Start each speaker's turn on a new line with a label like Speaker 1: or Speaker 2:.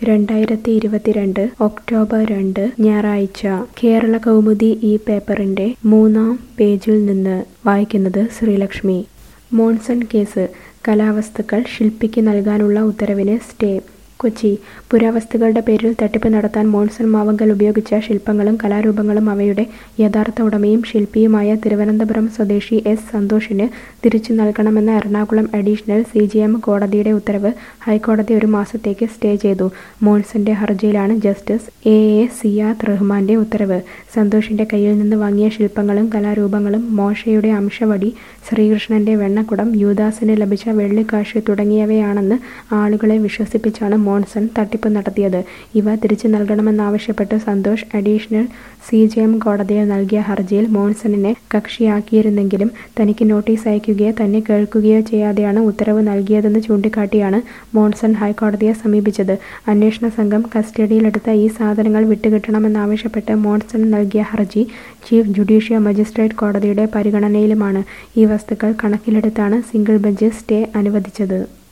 Speaker 1: രണ്ടായിരത്തി ഇരുപത്തിരണ്ട് ഒക്ടോബർ രണ്ട് ഞായറാഴ്ച കേരള കൗമുദി ഈ പേപ്പറിന്റെ മൂന്നാം പേജിൽ നിന്ന് വായിക്കുന്നത് ശ്രീലക്ഷ്മി മോൺസൺ കേസ് കലാവസ്തുക്കൾ ശില്പിക്ക് നൽകാനുള്ള ഉത്തരവിന് സ്റ്റേ കൊച്ചി പുരാവസ്തുക്കളുടെ പേരിൽ തട്ടിപ്പ് നടത്താൻ മോൺസൺ മാവങ്കൽ ഉപയോഗിച്ച ശില്പങ്ങളും കലാരൂപങ്ങളും അവയുടെ യഥാർത്ഥ ഉടമയും ശില്പിയുമായ തിരുവനന്തപുരം സ്വദേശി എസ് സന്തോഷിന് തിരിച്ചു നൽകണമെന്ന Ernakulam additional C G M കോടതിയുടെ ഉത്തരവ് ഹൈക്കോടതി ഒരു മാസത്തേക്ക് സ്റ്റേ ചെയ്തു മോൺസന്റെ ഹർജിയിലാണ് ജസ്റ്റിസ് എ എ സിയാദ് റഹ്മാന്റെ ഉത്തരവ് സന്തോഷിന്റെ കയ്യിൽ നിന്ന് വാങ്ങിയ ശില്പങ്ങളും കലാരൂപങ്ങളും മോശയുടെ അംശവടി ശ്രീകൃഷ്ണന്റെ വെണ്ണക്കുടം യൂദാസിന് ലഭിച്ച വെള്ളിക്കാശ് തുടങ്ങിയവയാണെന്ന് ആളുകളെ വിശ്വസിപ്പിച്ചാണ് മോൺസൺ തട്ടിപ്പ് നടത്തിയത് ഇവ തിരിച്ചു നൽകണമെന്നാവശ്യപ്പെട്ട് Santhosh additional C J M കോടതിയിൽ നൽകിയ ഹർജിയിൽ മോൺസണിനെ കക്ഷിയാക്കിയിരുന്നെങ്കിലും തനിക്ക് നോട്ടീസ് അയക്കുകയോ തന്നെ കേൾക്കുകയോ ചെയ്യാതെയാണ് ഉത്തരവ് നൽകിയതെന്ന് ചൂണ്ടിക്കാട്ടിയാണ് മോൺസൺ ഹൈക്കോടതിയെ സമീപിച്ചത് അന്വേഷണ സംഘം കസ്റ്റഡിയിലെടുത്ത ഈ സാധനങ്ങൾ വിട്ടുകിട്ടണമെന്നാവശ്യപ്പെട്ട് മോൺസൺ നൽകിയ ഹർജി ചീഫ് ജുഡീഷ്യൽ മജിസ്ട്രേറ്റ് കോടതിയുടെ പരിഗണനയിലുമാണ് ഈ വസ്തുക്കൾ കണക്കിലെടുത്താണ് സിംഗിൾ ബെഞ്ച് സ്റ്റേ അനുവദിച്ചത്